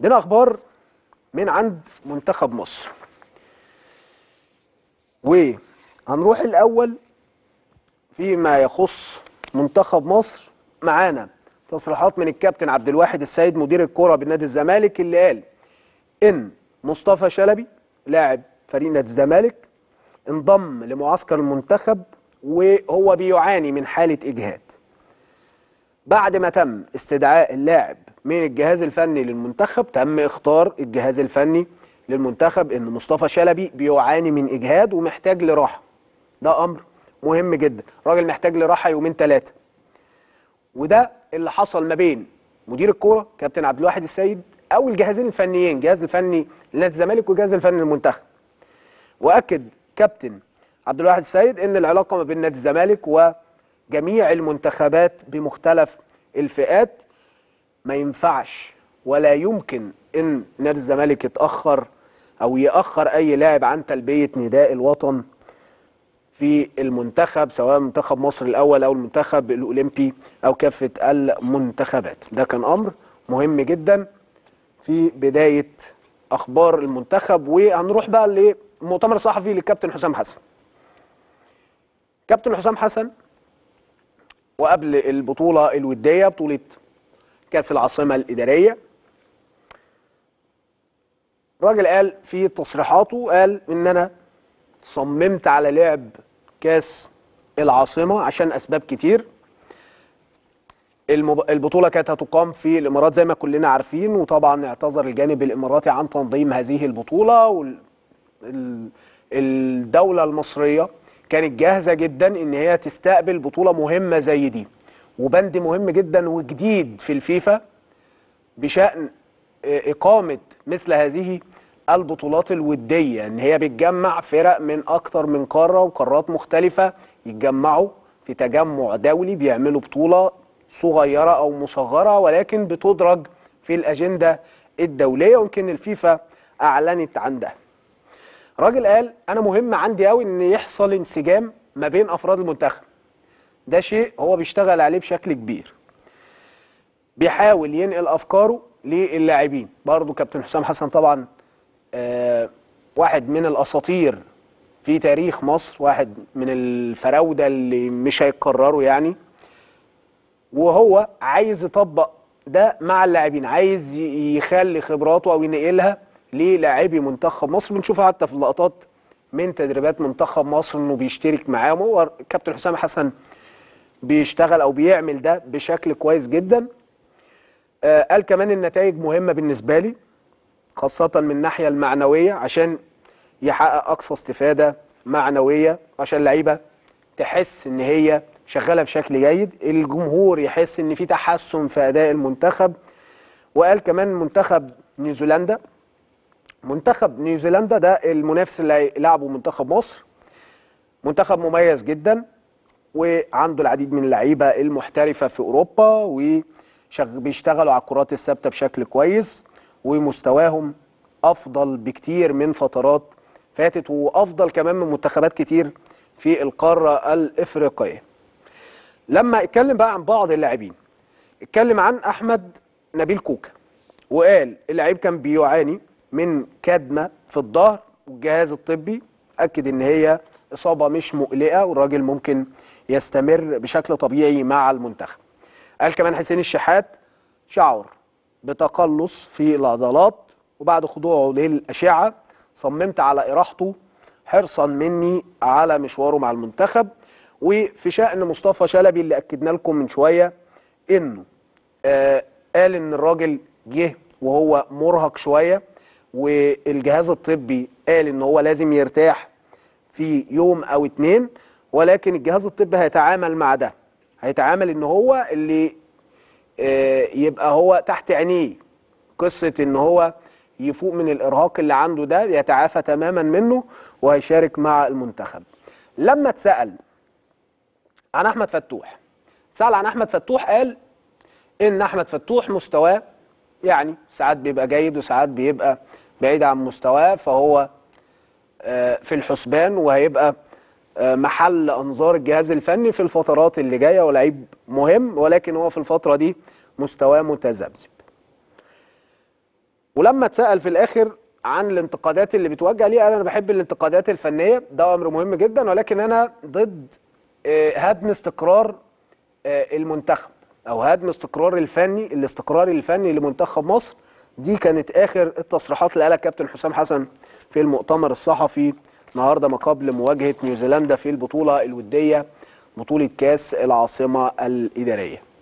عندنا اخبار من عند منتخب مصر وهنروح الاول فيما يخص منتخب مصر معانا تصريحات من الكابتن عبد الواحد السيد مدير الكره بالنادي الزمالك اللي قال ان مصطفى شلبي لاعب فريق نادي الزمالك انضم لمعسكر المنتخب وهو بيعاني من حاله اجهاد بعد ما تم استدعاء اللاعب من الجهاز الفني للمنتخب تم اختار الجهاز الفني للمنتخب ان مصطفى شلبي بيعاني من اجهاد ومحتاج لراحه ده امر مهم جدا راجل محتاج لراحه يومين ثلاثه وده اللي حصل ما بين مدير الكوره كابتن عبد الواحد السيد او الجهازين الفنيين الجهاز الفني لنادي الزمالك والجهاز الفني للمنتخب واكد كابتن عبد الواحد السيد ان العلاقه ما بين نادي الزمالك وجميع المنتخبات بمختلف الفئات ما ينفعش ولا يمكن ان نادي الزمالك يتاخر او ياخر اي لاعب عن تلبيه نداء الوطن في المنتخب سواء منتخب مصر الاول او المنتخب الاولمبي او كافه المنتخبات ده كان امر مهم جدا في بدايه اخبار المنتخب وهنروح بقى للمؤتمر الصحفي للكابتن حسام حسن كابتن حسام حسن وقبل البطوله الوديه بطوله كاس العاصمه الاداريه الراجل قال في تصريحاته قال ان انا صممت على لعب كاس العاصمه عشان اسباب كتير المب... البطوله كانت هتقام في الامارات زي ما كلنا عارفين وطبعا اعتذر الجانب الاماراتي عن تنظيم هذه البطوله وال... ال... الدوله المصريه كانت جاهزه جدا ان هي تستقبل بطوله مهمه زي دي وبند مهم جدا وجديد في الفيفا بشان اقامه مثل هذه البطولات الوديه ان هي بتجمع فرق من اكتر من قاره وقارات مختلفه يتجمعوا في تجمع دولي بيعملوا بطوله صغيره او مصغره ولكن بتدرج في الاجنده الدوليه ويمكن الفيفا اعلنت عن ده. راجل قال انا مهم عندي قوي ان يحصل انسجام ما بين افراد المنتخب. ده شيء هو بيشتغل عليه بشكل كبير. بيحاول ينقل افكاره للاعبين، برضه كابتن حسام حسن طبعا آه واحد من الاساطير في تاريخ مصر، واحد من الفراوده اللي مش هيتكرروا يعني. وهو عايز يطبق ده مع اللاعبين عايز يخلي خبراته او ينقلها للاعبي منتخب مصر بنشوفها حتى في اللقطات من تدريبات منتخب مصر انه بيشترك معاهم هو كابتن حسام حسن بيشتغل او بيعمل ده بشكل كويس جدا آه قال كمان النتائج مهمه بالنسبه لي خاصه من الناحيه المعنويه عشان يحقق اقصى استفاده معنويه عشان اللعيبه تحس ان هي شغاله بشكل جيد الجمهور يحس ان في تحسن في اداء المنتخب وقال كمان منتخب نيوزيلندا منتخب نيوزيلندا ده المنافس اللي لعبه منتخب مصر منتخب مميز جدا وعنده العديد من اللعيبه المحترفه في اوروبا وبيشتغلوا على الكرات الثابته بشكل كويس ومستواهم افضل بكتير من فترات فاتت وافضل كمان من منتخبات كتير في القاره الافريقيه لما اتكلم بقى عن بعض اللاعبين اتكلم عن احمد نبيل كوكا وقال اللعيب كان بيعاني من كدمه في الظهر والجهاز الطبي اكد ان هي اصابه مش مقلقه والراجل ممكن يستمر بشكل طبيعي مع المنتخب قال كمان حسين الشحات شعر بتقلص في العضلات وبعد خضوعه للاشعه صممت على اراحته حرصا مني على مشواره مع المنتخب وفي شأن مصطفى شلبي اللي أكدنا لكم من شوية إنه آه قال إن الراجل جه وهو مرهق شوية والجهاز الطبي قال إن هو لازم يرتاح في يوم أو اتنين ولكن الجهاز الطبي هيتعامل مع ده هيتعامل إن هو اللي آه يبقى هو تحت عينيه قصة إن هو يفوق من الإرهاق اللي عنده ده يتعافى تماما منه وهيشارك مع المنتخب لما اتسأل عن احمد فتوح سأل عن احمد فتوح قال ان احمد فتوح مستواه يعني ساعات بيبقى جيد وساعات بيبقى بعيد عن مستواه فهو في الحسبان وهيبقى محل انظار الجهاز الفني في الفترات اللي جايه ولعيب مهم ولكن هو في الفتره دي مستواه متذبذب ولما اتسال في الاخر عن الانتقادات اللي بتوجه ليه قال انا بحب الانتقادات الفنيه ده امر مهم جدا ولكن انا ضد آه، هدم استقرار آه، المنتخب او هدم استقرار الفني الاستقرار الفني لمنتخب مصر دي كانت اخر التصريحات اللي قالها كابتن حسام حسن في المؤتمر الصحفي النهارده ما قبل مواجهه نيوزيلندا في البطوله الوديه بطوله كاس العاصمه الاداريه